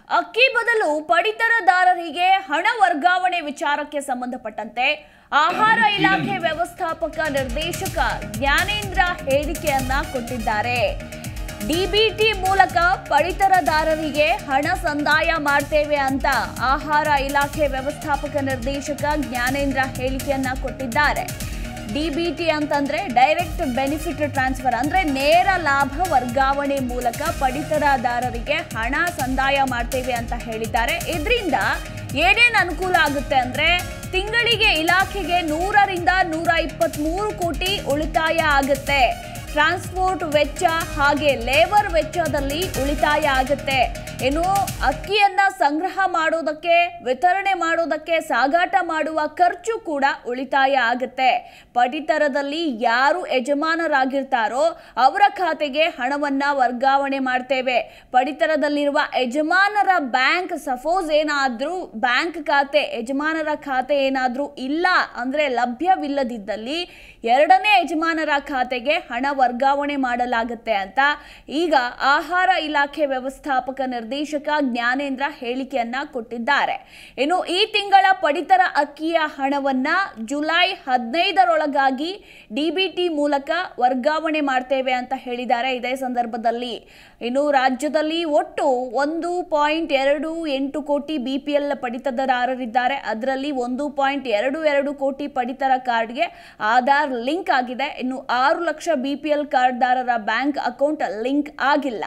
ಅಕ್ಕಿ ಬದಲು ಪಡಿತರದಾರರಿಗೆ ಹಣ ವರ್ಗಾವಣೆ ವಿಚಾರಕ್ಕೆ ಸಂಬಂಧಪಟ್ಟಂತೆ ಆಹಾರ ಇಲಾಖೆ ವ್ಯವಸ್ಥಾಪಕ ನಿರ್ದೇಶಕ ಜ್ಞಾನೇಂದ್ರ ಹೇಳಿಕೆಯನ್ನ ಕೊಟ್ಟಿದ್ದಾರೆ ಡಿಬಿಟಿ ಮೂಲಕ ಪಡಿತರದಾರರಿಗೆ ಹಣ ಸಂದಾಯ ಮಾಡ್ತೇವೆ ಅಂತ ಆಹಾರ ಇಲಾಖೆ ವ್ಯವಸ್ಥಾಪಕ ನಿರ್ದೇಶಕ ಜ್ಞಾನೇಂದ್ರ ಹೇಳಿಕೆಯನ್ನ ಕೊಟ್ಟಿದ್ದಾರೆ ಡಿಬಿಟಿ ಅಂತಂದ್ರೆ ಡೈರೆಕ್ಟ್ ಬೆನಿಫಿಟ್ ಟ್ರಾನ್ಸ್ಫರ್ ಅಂದ್ರೆ ನೇರ ಲಾಭ ವರ್ಗಾವಣೆ ಮೂಲಕ ಪಡಿತರದಾರರಿಗೆ ಹಣ ಸಂದಾಯ ಮಾಡ್ತೇವೆ ಅಂತ ಹೇಳಿದ್ದಾರೆ ಇದರಿಂದ ಏನೇನು ಅನುಕೂಲ ಆಗುತ್ತೆ ಅಂದ್ರೆ ತಿಂಗಳಿಗೆ ಇಲಾಖೆಗೆ ನೂರರಿಂದ ನೂರ ಇಪ್ಪತ್ತ್ಮೂರು ಕೋಟಿ ಉಳಿತಾಯ ಆಗುತ್ತೆ ಟ್ರಾನ್ಸ್ಪೋರ್ಟ್ ವೆಚ್ಚ ಹಾಗೆ ಲೇಬರ್ ವೆಚ್ಚದಲ್ಲಿ ಉಳಿತಾಯ ಆಗುತ್ತೆ ಏನು ಅಕ್ಕಿಯನ್ನ ಸಂಗ್ರಹ ಮಾಡೋದಕ್ಕೆ ವಿತರಣೆ ಮಾಡೋದಕ್ಕೆ ಸಾಗಾಟ ಮಾಡುವ ಖರ್ಚು ಕೂಡ ಉಳಿತಾಯ ಆಗುತ್ತೆ ಪಡಿತರದಲ್ಲಿ ಯಾರು ಯಜಮಾನರಾಗಿರ್ತಾರೋ ಅವರ ಖಾತೆಗೆ ಹಣವನ್ನ ವರ್ಗಾವಣೆ ಮಾಡ್ತೇವೆ ಪಡಿತರದಲ್ಲಿರುವ ಯಜಮಾನರ ಬ್ಯಾಂಕ್ ಸಪೋಸ್ ಏನಾದ್ರೂ ಬ್ಯಾಂಕ್ ಖಾತೆ ಯಜಮಾನರ ಖಾತೆ ಏನಾದ್ರೂ ಇಲ್ಲ ಅಂದ್ರೆ ಲಭ್ಯವಿಲ್ಲದಿದ್ದಲ್ಲಿ ಎರಡನೇ ಯಜಮಾನರ ಖಾತೆಗೆ ಹಣ ವರ್ಗಾವಣೆ ಮಾಡಲಾಗುತ್ತೆ ಅಂತ ಈಗ ಆಹಾರ ಇಲಾಖೆ ವ್ಯವಸ್ಥಾಪಕ ನಿರ್ದೇಶಕ ಜ್ಞಾನೇಂದ್ರ ಹೇಳಿಕೆಯನ್ನ ಕೊಟ್ಟಿದ್ದಾರೆ ಇನ್ನು ಈ ತಿಂಗಳ ಪಡಿತರ ಅಕ್ಕಿಯ ಹಣವನ್ನ ಜುಲೈ ಹದಿನೈದರೊಳಗಾಗಿ ಡಿಬಿಟಿ ಮೂಲಕ ವರ್ಗಾವಣೆ ಮಾಡ್ತೇವೆ ಅಂತ ಹೇಳಿದ್ದಾರೆ ಇದೇ ಸಂದರ್ಭದಲ್ಲಿ ಇನ್ನು ರಾಜ್ಯದಲ್ಲಿ ಒಟ್ಟು ಒಂದು ಪಾಯಿಂಟ್ ಎರಡು ಎಂಟು ಕೋಟಿ ಬಿಪಿಎಲ್ ಪಡಿತರದಾರರಿದ್ದಾರೆ ಅದರಲ್ಲಿ ಒಂದು ಪಾಯಿಂಟ್ ಎರಡು ಎರಡು ಕೋಟಿ ಪಡಿತರ ಕಾರ್ಡ್ಗೆ ಆಧಾರ್ ಲಿಂಕ್ ಆಗಿದೆ ಇನ್ನು ಆರು ಲಕ್ಷ ಬಿಪಿಎಲ್ ಕಾರ್ಡ್ದಾರರ ಬ್ಯಾಂಕ್ ಅಕೌಂಟ್ ಲಿಂಕ್ ಆಗಿಲ್ಲ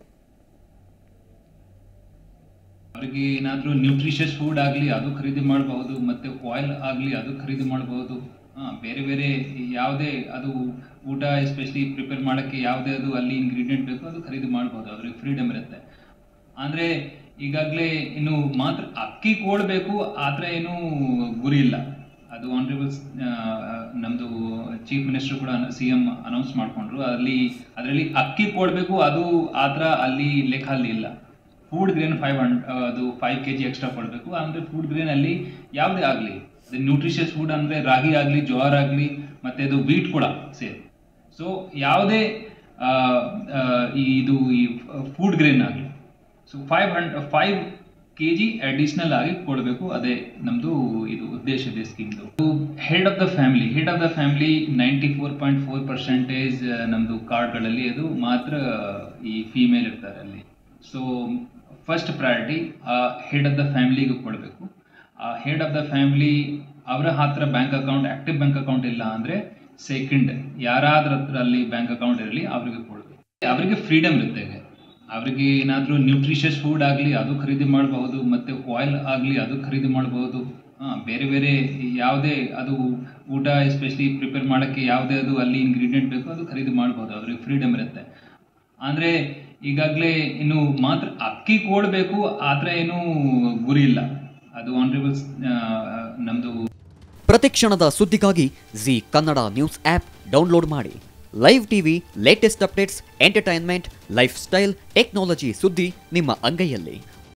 ಅವರಿಗೆ ಏನಾದರೂ ನ್ಯೂಟ್ರಿಷಿಯಸ್ ಫುಡ್ ಆಗಲಿ ಅದು ಖರೀದಿ ಮಾಡಬಹುದು ಮತ್ತು ಆಯಿಲ್ ಆಗಲಿ ಅದು ಖರೀದಿ ಮಾಡಬಹುದು ಬೇರೆ ಬೇರೆ ಯಾವುದೇ ಅದು ಊಟ ಎಸ್ಪೆಷಲಿ ಪ್ರಿಪೇರ್ ಮಾಡೋಕ್ಕೆ ಯಾವುದೇ ಅದು ಅಲ್ಲಿ ಇಂಗ್ರೀಡಿಯೆಂಟ್ ಬೇಕು ಅದು ಖರೀದಿ ಮಾಡ್ಬೋದು ಅವ್ರಿಗೆ ಫ್ರೀಡಮ್ ಇರುತ್ತೆ ಅಂದರೆ ಈಗಾಗಲೇ ಇನ್ನು ಮಾತ್ರ ಅಕ್ಕಿ ಕೊಡಬೇಕು ಆ ಥರ ಏನೂ ಗುರಿ ಇಲ್ಲ ಅದು ಆನರೇಬಲ್ ನಮ್ಮದು ಚೀಫ್ ಮಿನಿಸ್ಟರ್ ಕೂಡ ಸಿ ಎಮ್ ಅನೌನ್ಸ್ ಮಾಡಿಕೊಂಡ್ರು ಅಲ್ಲಿ ಅದರಲ್ಲಿ ಅಕ್ಕಿ ಕೊಡಬೇಕು ಅದು ಆ ಥರ ಅಲ್ಲಿ ಲೆಕ್ಕ ಅಲ್ಲಿ ಇಲ್ಲ ಫುಡ್ ಗ್ರೇನ್ ಫೈವ್ ಹಂಡ್ ಅದು ಫೈವ್ ಕೆ ಜಿ ಎಕ್ಸ್ಟ್ರಾ ಕೊಡಬೇಕು ಅಂದರೆ ಫುಡ್ ಗ್ರೇನ್ ಅಲ್ಲಿ ಯಾವುದೇ ಆಗಲಿ ನ್ಯೂಟ್ರಿಷಿಯಸ್ ಫುಡ್ ಅಂದರೆ ರಾಗಿ ಆಗಲಿ ಜೋರ್ ಆಗಲಿ ಮತ್ತು ಇದು ವೀಟ್ ಕೂಡ ಸೇಮ್ ಸೊ ಯಾವುದೇ ಆ, ಆ, ಈ ಇದು ಈ ಫುಡ್ ಗ್ರೇನ್ ಆಗಲಿ so five and five K G additional ಆಗಿ ಕೊಡಬೇಕು ಅದೇ ನಮ್ಮದು ಇದು ಉದ್ದೇಶ ಇದೆ ಸ್ಕೀಮ್ದು head of the family head of the family ninety four point four percentage ನಮ್ಮದು ಕಾರ್ಡ್ಗಳಲ್ಲಿ ಅದು ಮಾತ್ರ ಈ ಫೀಮೇಲ್ ಇರ್ತಾರೆ ಅಲ್ಲಿ so first priority head of the ಫ್ಯಾಮಿಲಿಗೆ ಕೊಡಬೇಕು ಆ ಹೆಡ್ ಆಫ್ ದ ಫ್ಯಾಮಿಲಿ ಅವರ ಹತ್ರ bank account active bank account ಇಲ್ಲ ಅಂದರೆ ಸೆಕೆಂಡ್ ಯಾರಾದ್ರ ಹತ್ರ ಅಲ್ಲಿ ಬ್ಯಾಂಕ್ ಅಕೌಂಟ್ ಇರಲಿ ಅವರಿಗೆ ಕೊಡಬೇಕು ಅವರಿಗೆ ಫ್ರೀಡಮ್ ಇರುತ್ತೆ ಈಗ. ಅವರಿಗೆ ಏನಾದರೂ ನ್ಯೂಟ್ರಿಷಿಯಸ್ ಫುಡ್ ಆಗಲಿ ಅದು ಖರೀದಿ ಮಾಡಬಹುದು ಮತ್ತು ಆಯಿಲ್ ಆಗಲಿ ಅದು ಖರೀದಿ ಮಾಡಬಹುದು ಬೇರೆ ಬೇರೆ ಯಾವುದೇ ಅದು ಊಟ ಎಸ್ಪೆಷಲಿ ಪ್ರಿಪೇರ್ ಮಾಡೋಕ್ಕೆ ಯಾವುದೇ ಅದು ಅಲ್ಲಿ ಇಂಗ್ರೀಡಿಯೆಂಟ್ ಬೇಕು ಅದು ಖರೀದಿ ಮಾಡ್ಬೋದು ಅವ್ರಿಗೆ ಫ್ರೀಡಮ್ ಇರುತ್ತೆ ಅಂದರೆ ಈಗಾಗಲೇ ಇನ್ನು ಮಾತ್ರ ಅಕ್ಕಿ ಕೊಡಬೇಕು ಆ ಥರ ಏನೂ ಗುರಿ ಇಲ್ಲ ಅದು ಆನರೇಬಲ್ ನಮ್ಮದು ಪ್ರತಿಕ್ಷಣದ ಸುದ್ದಿಗಾಗಿ Zee Kannada news app download ಮಾಡಿ live TV latest updates entertainment lifestyle technology ಸುದ್ದಿ ನಿಮ್ಮ ಅಂಗೈಯಲ್ಲಿ